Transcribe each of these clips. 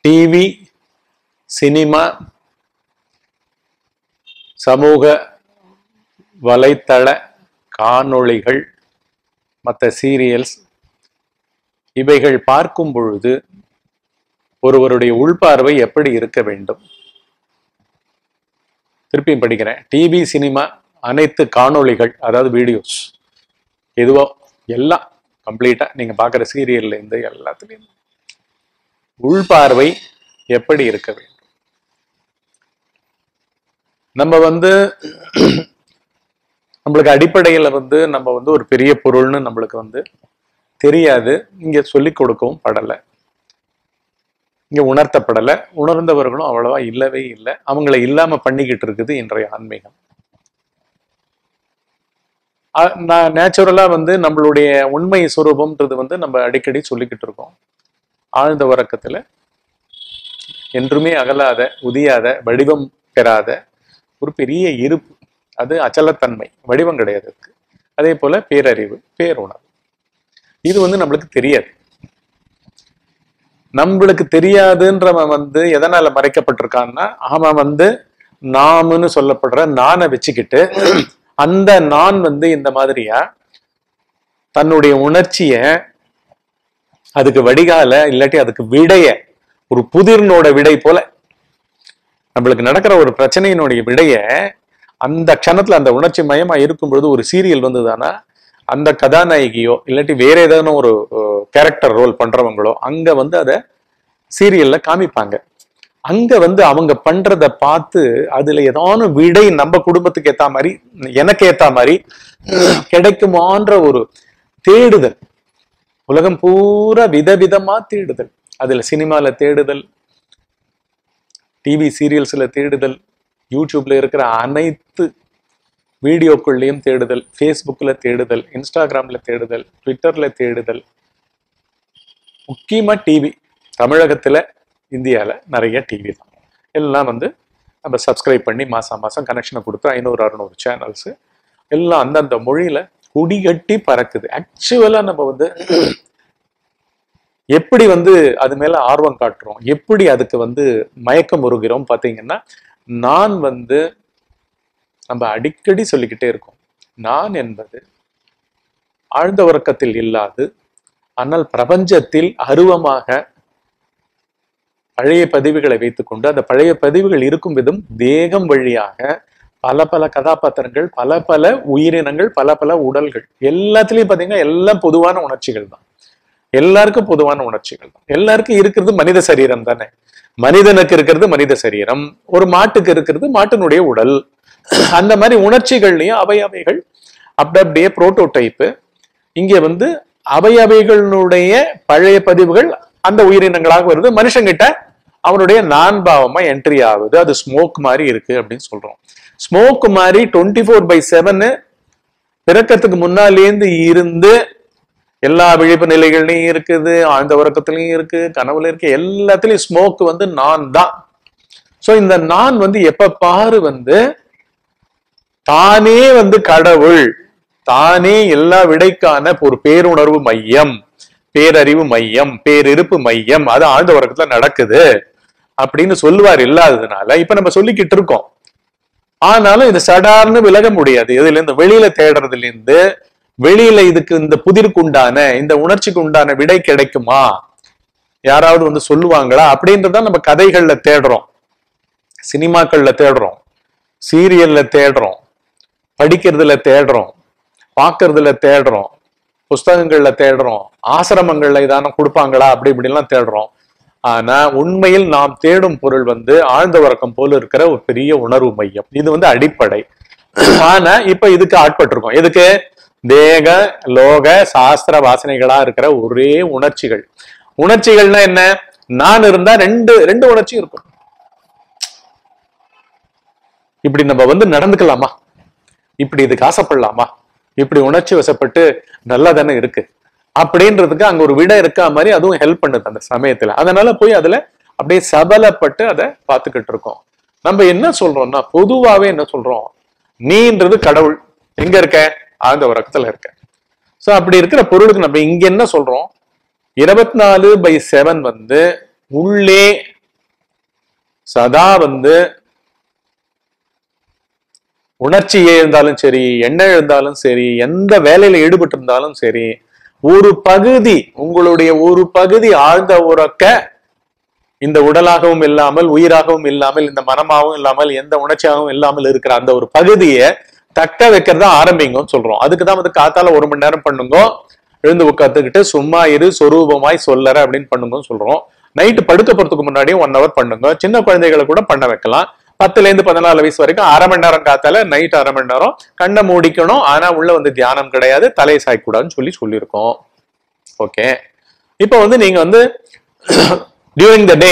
TV cinema சமூக வலைத்தள காணொளிகள் மற்ற சீரியல்ஸ் இவைகள் பார்க்கும் பொழுது ஒருவருடைய உள்பார்வை எப்படி இருக்க வேண்டும் திருப்பியும் படிக்கிறேன் டிவி சினிமா அனைத்து காணொளிகள் அதாவது வீடியோஸ் எதுவோ எல்லாம் கம்ப்ளீட்டா நீங்க பார்க்குற சீரியல்ல இருந்து எல்லாத்துலேயும் உள்பார்வை எப்படி இருக்க வேண்டும் நம்ம வந்து நம்மளுக்கு அடிப்படையில வந்து நம்ம வந்து ஒரு பெரிய பொருள்னு நம்மளுக்கு வந்து தெரியாது இங்க சொல்லிக் கொடுக்கவும் படலை இங்க உணர்த்தப்படலை உணர்ந்தவர்களும் அவ்வளவா இல்லவே இல்லை அவங்கள இல்லாம பண்ணிக்கிட்டு இருக்குது இன்றைய ஆன்மீகம் அ- நான் நேச்சுரலா வந்து நம்மளுடைய உண்மை சுரூபம்ன்றது வந்து நம்ம அடிக்கடி சொல்லிக்கிட்டு இருக்கோம் ஆழ்ந்த உறக்கத்துல என்றுமே அகலாத உதியாத வடிவம் பெறாத ஒரு பெரிய இருப்பு அது அச்சலத்தன்மை வடிவம் கிடையாது அதுக்கு அதே போல பேரறிவு பேருணர்வு இது வந்து நம்மளுக்கு தெரியாது நம்மளுக்கு தெரியாதுன்றவன் வந்து எதனால மறைக்கப்பட்டிருக்கான்னா அவன் வந்து நாமுன்னு சொல்லப்படுற நானை வச்சுக்கிட்டு அந்த நான் வந்து இந்த மாதிரியா தன்னுடைய உணர்ச்சிய அதுக்கு வடிகால இல்லாட்டி அதுக்கு விடைய ஒரு புதிர்னோட விடை போல நம்மளுக்கு நடக்கிற ஒரு பிரச்சனையினுடைய விடைய அந்த க்ஷணத்துல அந்த உணர்ச்சி மயமா இருக்கும் பொழுது ஒரு சீரியல் வந்ததுன்னா அந்த கதாநாயகியோ இல்லாட்டி வேற ஏதாவது ஒரு கேரக்டர் ரோல் பண்றவங்களோ அங்க வந்து அதை சீரியல்ல காமிப்பாங்க அங்க வந்து அவங்க பண்றத பார்த்து அதுல ஏதான விடை நம்ம குடும்பத்துக்கு ஏத்த மாதிரி எனக்கு ஏத்த மாதிரி கிடைக்குமான்ற ஒரு தேடுதல் உலகம் பூரா விதவிதமா தேடுதல் அதுல சினிமால தேடுதல் டிவி சீரியல்ஸ்ல தேடுதல் யூடியூப்ல இருக்கிற அனைத்து வீடியோக்குள்ளேயும் தேடுதல் ஃபேஸ்புக்ல தேடுதல் இன்ஸ்டாகிராம்ல தேடுதல் ட்விட்டர்ல தேடுதல் முக்கியமா டிவி தமிழகத்துல இந்தியால நிறைய டிவி தான் எல்லாம் வந்து நம்ம சப்ஸ்கிரைப் பண்ணி மாசம் மாசம் கனெக்ஷனை கொடுத்து ஐநூறு அறுநூறு சேனல்ஸ் எல்லாம் அந்தந்த மொழியில குடிகட்டி பறக்குது ஆக்சுவலா நம்ம வந்து எப்படி வந்து அது மேல ஆர்வம் காட்டுறோம் எப்படி அதுக்கு வந்து மயக்கம் உருகிறோம் பாத்தீங்கன்னா நான் வந்து நம்ம அடிக்கடி சொல்லிக்கிட்டே இருக்கோம் நான் என்பது ஆழ்ந்த உறக்கத்தில் இல்லாது ஆனால் பிரபஞ்சத்தில் அருவமாக பழைய பதிவுகளை வைத்துக்கொண்டு அந்த பழைய பதிவுகள் இருக்கும் விதம் தேகம் வழியாக பல பல கதாபாத்திரங்கள் பல பல உயிரினங்கள் பல பல உடல்கள் எல்லாத்துலயும் பாத்தீங்கன்னா எல்லாம் பொதுவான உணர்ச்சிகள் தான் எல்லாருக்கும் பொதுவான உணர்ச்சிகள் தான் எல்லாருக்கும் இருக்கிறது மனித சரீரம் தானே மனிதனுக்கு இருக்கிறது மனித சரீரம் ஒரு மாட்டுக்கு இருக்கிறது மாட்டினுடைய உடல் அந்த மாதிரி உணர்ச்சிகள்லயும் அவை அவைகள் அப்படி அப்படியே புரோட்டோடைப்பு இங்க வந்து அவை அவைகளுடைய பழைய பதிவுகள் அந்த உயிரினங்களாக வருது மனுஷங்கிட்ட அவனுடைய நான் பாவமா என்ட்ரி ஆகுது அது ஸ்மோக் மாதிரி இருக்கு அப்படின்னு சொல்றோம் ஸ்மோக் மாதிரி டுவெண்ட்டி ஃபோர் பை செவனு பிறக்கத்துக்கு முன்னாலேந்து இருந்து எல்லா விழிப்பு நிலைகள்லயும் இருக்குது ஆழ்ந்த உறக்கத்திலையும் இருக்கு கனவுல இருக்கு எல்லாத்துலயும் ஸ்மோக் வந்து நான் தான் சோ இந்த நான் வந்து எப்ப பாரு வந்து தானே வந்து கடவுள் தானே எல்லா விடைக்கான ஒரு பேருணர்வு மையம் பேரறிவு மையம் பேரிருப்பு மையம் அது ஆழ்ந்த உறக்கத்துல நடக்குது அப்படின்னு சொல்லுவார் இல்லாததுனால இப்ப நம்ம சொல்லிக்கிட்டு இருக்கோம் ஆனாலும் இது சடார்னு விலக முடியாது இதுல இருந்து வெளியில தேடுறதுல இருந்து வெளியில இதுக்கு இந்த புதிருக்கு உண்டான இந்த உணர்ச்சிக்கு உண்டான விடை கிடைக்குமா யாராவது வந்து சொல்லுவாங்களா அப்படின்றத நம்ம கதைகள்ல தேடுறோம் சினிமாக்கள்ல தேடுறோம் சீரியல்ல தேடுறோம் படிக்கிறதுல தேடுறோம் பார்க்கறதுல தேடுறோம் புஸ்தகங்கள்ல தேடுறோம் ஆசிரமங்கள்ல இதான கொடுப்பாங்களா அப்படி இப்படிலாம் தேடுறோம் ஆனா உண்மையில் நாம் தேடும் பொருள் வந்து ஆழ்ந்த உறக்கம் போல இருக்கிற ஒரு பெரிய உணர்வு மையம் இது வந்து அடிப்படை ஆனா இப்ப இதுக்கு ஆட்பட்டிருக்கோம் எதுக்கு தேக லோக சாஸ்திர வாசனைகளா இருக்கிற ஒரே உணர்ச்சிகள் உணர்ச்சிகள்னா என்ன நான் இருந்தா ரெண்டு ரெண்டு உணர்ச்சி இருக்கும் இப்படி நம்ம வந்து நடந்துக்கலாமா இப்படி இதுக்கு ஆசைப்படலாமா இப்படி உணர்ச்சி வசப்பட்டு நல்லா தானே இருக்கு அப்படின்றதுக்கு அங்க ஒரு விடை இருக்கா மாதிரி அதுவும் ஹெல்ப் பண்ணுது அந்த சமயத்துல அதனால போய் அதுல அப்படியே சபலப்பட்டு அதை பார்த்துக்கிட்டு இருக்கோம் நம்ம என்ன சொல்றோம்னா பொதுவாவே என்ன சொல்றோம் நீன்றது கடவுள் எங்க இருக்க ஆழ்ந்த உறக்கத்துல இருக்க சோ அப்படி இருக்கிற பொருளுக்கு நம்ம இங்க என்ன சொல்றோம் இருபத்தி நாலு பை செவன் வந்து உள்ளே சதா வந்து உணர்ச்சியே இருந்தாலும் சரி எண்ணெய் இருந்தாலும் சரி எந்த வேலையில ஈடுபட்டு இருந்தாலும் சரி ஒரு பகுதி உங்களுடைய ஒரு பகுதி ஆழ்ந்த உறக்க இந்த உடலாகவும் இல்லாமல் உயிராகவும் இல்லாமல் இந்த மனமாகவும் இல்லாமல் எந்த உணர்ச்சியாகவும் இல்லாமல் இருக்கிற அந்த ஒரு பகுதியை தக்க வைக்கிறத ஆரம்பிங்கன்னு சொல்றோம் அதுக்கு தான் வந்து காத்தால ஒரு மணி நேரம் பண்ணுங்க எழுந்து உட்காந்துக்கிட்டு சும்மா இரு சொரூபமாய் சொல்லற அப்படின்னு பண்ணுங்கன்னு சொல்றோம் நைட்டு படுக்க போறதுக்கு முன்னாடி ஒன் ஹவர் பண்ணுங்க சின்ன குழந்தைகளை கூட பண்ண வைக்கலாம் பத்துல இருந்து பதினாலு வயசு வரைக்கும் அரை மணி நேரம் காத்தால நைட் அரை மணி நேரம் கண்ணை மூடிக்கணும் ஆனா உள்ள வந்து தியானம் கிடையாது தலையை சாய்க்கூடாதுன்னு சொல்லி சொல்லியிருக்கோம் ஓகே இப்போ வந்து நீங்க வந்து டியூரிங் த டே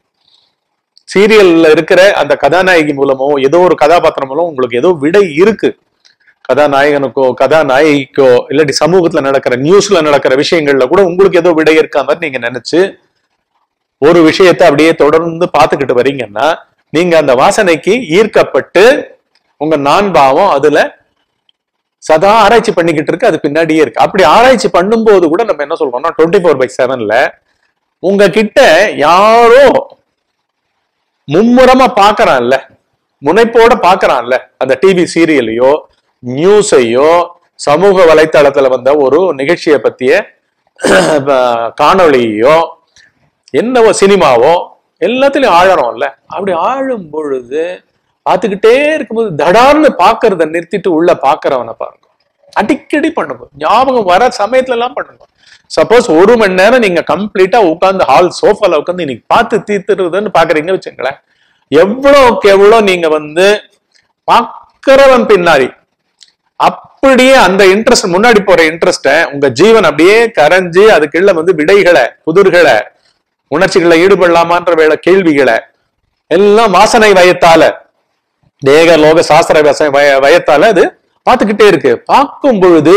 சீரியல்ல இருக்கிற அந்த கதாநாயகி மூலமோ ஏதோ ஒரு கதாபாத்திரம் மூலம் உங்களுக்கு ஏதோ விடை இருக்கு கதாநாயகனுக்கோ கதாநாயகிக்கோ இல்லாட்டி சமூகத்துல நடக்கிற நியூஸ்ல நடக்கிற விஷயங்கள்ல கூட உங்களுக்கு ஏதோ விடை இருக்கா மாதிரி நீங்க நினைச்சு ஒரு விஷயத்தை அப்படியே தொடர்ந்து பார்த்துக்கிட்டு வரீங்கன்னா நீங்க அந்த வாசனைக்கு ஈர்க்கப்பட்டு உங்க நான் பாவம் அதுல சதா ஆராய்ச்சி பண்ணிக்கிட்டு இருக்கு அது பின்னாடியே இருக்கு அப்படி ஆராய்ச்சி பண்ணும்போது கூட நம்ம என்ன சொல்றோம்னா டுவெண்ட்டி ஃபோர் பை செவன்ல உங்ககிட்ட யாரோ மும்முரமா பாக்குறான்ல முனைப்போட பாக்குறான்ல அந்த டிவி சீரியலையோ நியூஸையோ சமூக வலைத்தளத்துல வந்த ஒரு நிகழ்ச்சியை பத்திய காணொளியோ என்னவோ சினிமாவோ எல்லாத்துலயும் ஆழறோம்ல அப்படி ஆழும் பொழுது பார்த்துக்கிட்டே இருக்கும்போது தடார்னு பாக்குறத நிறுத்திட்டு உள்ள பாக்குறவனை பாருங்க அடிக்கடி பண்ணுங்க ஞாபகம் வர சமயத்துல எல்லாம் பண்ணுங்க சப்போஸ் ஒரு மணி நேரம் நீங்க கம்ப்ளீட்டா உட்காந்து ஹால் சோஃபால உட்காந்து இன்னைக்கு பார்த்து தீர்த்துறதுன்னு பாக்குறீங்க வச்சுங்களேன் எவ்வளவுக்கு எவ்வளவு நீங்க வந்து பாக்குறவன் பின்னாடி அப்படியே அந்த இன்ட்ரெஸ்ட் முன்னாடி போற இன்ட்ரெஸ்ட உங்க ஜீவன் அப்படியே கரைஞ்சு அதுக்குள்ள வந்து விடைகளை புதிர்களை உணர்ச்சிகளை ஈடுபடலாமான்ற வேலை கேள்விகளை எல்லாம் வாசனை வயத்தால தேக லோக சாஸ்திர வச- வய வயத்தால அது பார்த்துக்கிட்டே இருக்கு பார்க்கும் பொழுது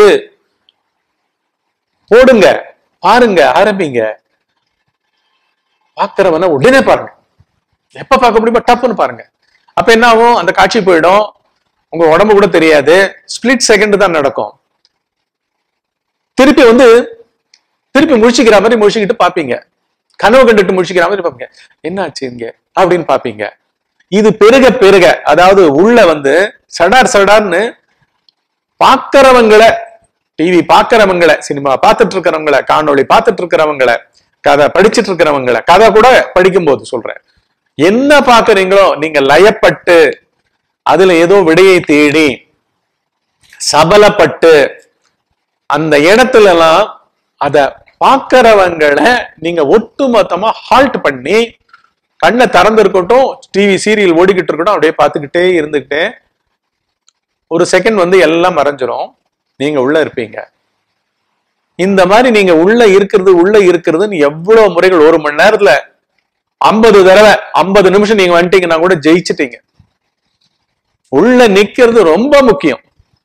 போடுங்க பாருங்க ஆரம்பிங்க பார்க்கிறவன உடனே பாருங்க எப்ப பார்க்க முடியுமோ டப்புன்னு பாருங்க அப்ப என்ன ஆகும் அந்த காட்சி போயிடும் உங்க உடம்பு கூட தெரியாது ஸ்பிளிட் செகண்ட் தான் நடக்கும் திருப்பி வந்து திருப்பி முழிச்சுக்கிற மாதிரி முழிச்சுக்கிட்டு பாப்பீங்க கனவு கண்டுட்டு முழிச்சுக்கிற மாதிரி பாப்பீங்க என்ன ஆச்சு இங்க அப்படின்னு பாப்பீங்க இது பெருக பெருக அதாவது உள்ள வந்து சடார் சடார்னு பாக்குறவங்களை டிவி பாக்குறவங்களை சினிமா பார்த்துட்டு இருக்கிறவங்கள காணொளி பார்த்துட்டு இருக்கிறவங்கள கதை படிச்சிட்டு இருக்கிறவங்கள கதை கூட படிக்கும்போது சொல்றேன் என்ன பாக்குறீங்களோ நீங்க லயப்பட்டு அதுல ஏதோ விடையை தேடி சபலப்பட்டு அந்த இடத்துல எல்லாம் அத பாக்குறவங்களை நீங்க ஒட்டுமொத்தமா ஹால்ட் பண்ணி கண்ணை திறந்து இருக்கட்டும் டிவி சீரியல் ஓடிக்கிட்டு இருக்கட்டும் அப்படியே பார்த்துக்கிட்டே இருந்துகிட்டே ஒரு செகண்ட் வந்து எல்லாம் மறைஞ்சிரும் நீங்க உள்ள இருப்பீங்க இந்த மாதிரி நீங்க உள்ள இருக்கிறது உள்ள இருக்கிறதுன்னு எவ்வளவு முறைகள் ஒரு மணி நேரத்துல ஐம்பது தடவை ஐம்பது நிமிஷம் நீங்க வந்துட்டீங்கன்னா கூட ஜெயிச்சிட்டீங்க உள்ள நிக்கிறது ரொம்ப முக்கியம்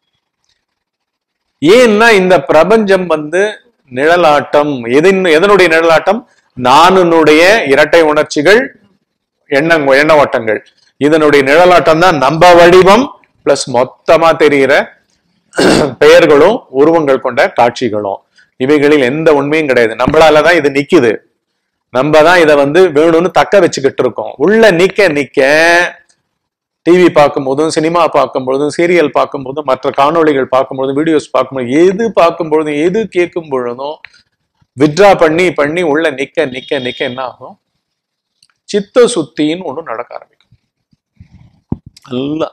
ஏன்னா இந்த பிரபஞ்சம் வந்து நிழலாட்டம் எதின் எதனுடைய நிழலாட்டம் நானுடைய இரட்டை உணர்ச்சிகள் எண்ணங் எண்ண ஓட்டங்கள் இதனுடைய நிழலாட்டம் தான் நம்ப வடிவம் பிளஸ் மொத்தமா தெரிகிற பெயர்களும் உருவங்கள் கொண்ட காட்சிகளும் இவைகளில் எந்த உண்மையும் கிடையாது நம்மளாலதான் இது நிக்குது நம்ம தான் இதை வந்து வேணும்னு தக்க வச்சுக்கிட்டு இருக்கோம் உள்ள நிக்க நிக்க டிவி பார்க்கும்போதும் சினிமா பார்க்கும்பொழுதும் சீரியல் பார்க்கும்போதும் மற்ற காணொளிகள் பார்க்கும்பொழுதும் வீடியோஸ் பார்க்கும்போது எது பார்க்கும்பொழுதும் எது கேட்கும் பொழுதும் வித்ரா பண்ணி பண்ணி உள்ள நிக்க நிக்க நிக்க என்ன ஆகும் சித்த சுத்தின்னு ஒண்ணு நடக்க ஆரம்பிக்கும் நல்லா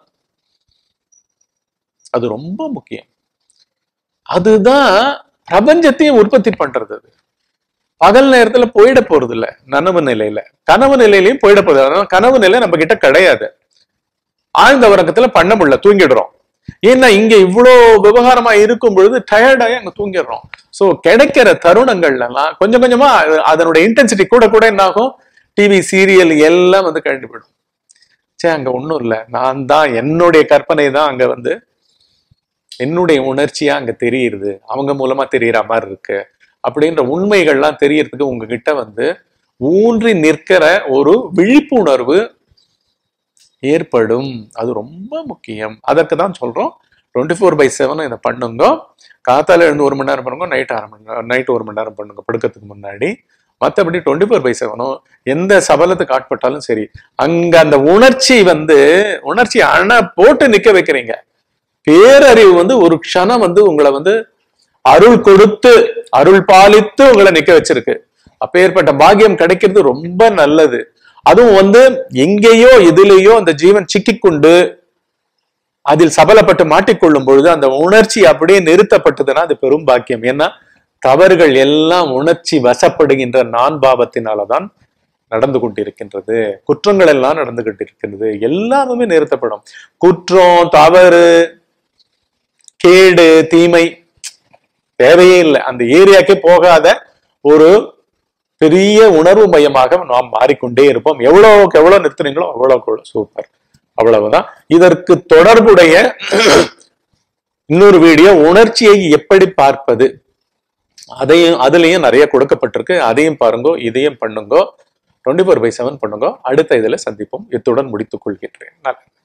அது ரொம்ப முக்கியம் அதுதான் பிரபஞ்சத்தையும் உற்பத்தி பண்றது அது பகல் நேரத்துல போயிட போறது இல்ல நனவு நிலையில கனவு நிலையிலயும் போயிட போறது அதனால கனவு நிலை நம்ம கிட்ட கிடையாது ஆழ்ந்த உறக்கத்துல பண்ண முடியல தூங்கிடுறோம் ஏன்னா இங்க இவ்வளோ விவகாரமா இருக்கும் பொழுது டயர்டாகி அங்க தூங்கிடுறோம் சோ கிடைக்கிற தருணங்கள்ல எல்லாம் கொஞ்சம் கொஞ்சமா அது- அதனுடைய இன்டென்சிட்டி கூட கூட என்ன ஆகும் டிவி சீரியல் எல்லாம் வந்து கழிந்து போயிடும் சே அங்க ஒண்ணும் இல்ல நான் தான் என்னுடைய கற்பனை தான் அங்க வந்து என்னுடைய உணர்ச்சியா அங்க தெரியுது அவங்க மூலமா தெரியற மாதிரி இருக்கு அப்படின்ற உண்மைகள்லாம் தெரியறதுக்கு உங்ககிட்ட வந்து ஊன்றி நிற்கிற ஒரு விழிப்புணர்வு ஏற்படும் அது ரொம்ப முக்கியம் அதற்கு தான் சொல்றோம் டுவெண்ட்டி ஃபோர் பை செவன் இதை பண்ணுங்க காத்தால எழுந்து ஒரு மணி நேரம் பண்ணுங்க நைட் அரை மணி நேரம் நைட் ஒரு மணி நேரம் பண்ணுங்க படுக்கிறதுக்கு முன்னாடி மற்றபடி டுவெண்ட்டி ஃபோர் பை செவனும் எந்த சபலத்துக்கு ஆட்பட்டாலும் சரி அங்க அந்த உணர்ச்சி வந்து உணர்ச்சி அண போட்டு நிக்க வைக்கிறீங்க பேரறிவு வந்து ஒரு க்ஷணம் வந்து உங்களை வந்து அருள் கொடுத்து அருள் பாலித்து உங்களை நிக்க வச்சிருக்கு அப்பேற்பட்ட பாக்கியம் கிடைக்கிறது ரொம்ப நல்லது அதுவும் வந்து எங்கேயோ எதிலேயோ அந்த ஜீவன் சிக்கிக்கொண்டு அதில் சபலப்பட்டு மாட்டிக்கொள்ளும் பொழுது அந்த உணர்ச்சி அப்படியே நிறுத்தப்பட்டதுன்னா அது பெரும் பாக்கியம் ஏன்னா தவறுகள் எல்லாம் உணர்ச்சி வசப்படுகின்ற நான் பாவத்தினாலதான் நடந்து கொண்டிருக்கின்றது குற்றங்கள் எல்லாம் நடந்து கொண்டிருக்கின்றது எல்லாமே நிறுத்தப்படும் குற்றம் தவறு கேடு தீமை தேவையே இல்லை அந்த ஏரியாக்கே போகாத ஒரு பெரிய உணர்வு மையமாக நாம் மாறிக்கொண்டே இருப்போம் எவ்வளவுக்கு எவ்வளவு நிறுத்துறீங்களோ அவ்வளவுக்கு எவ்வளவு சூப்பர் அவ்வளவுதான் இதற்கு தொடர்புடைய இன்னொரு வீடியோ உணர்ச்சியை எப்படி பார்ப்பது அதையும் அதுலயும் நிறைய கொடுக்கப்பட்டிருக்கு அதையும் பாருங்க இதையும் பண்ணுங்க டுவெண்ட்டி ஃபோர் பை செவன் பண்ணுங்க அடுத்த இதுல சந்திப்போம் இத்துடன் முடித்துக் கொள்கின்றேன் நல்லது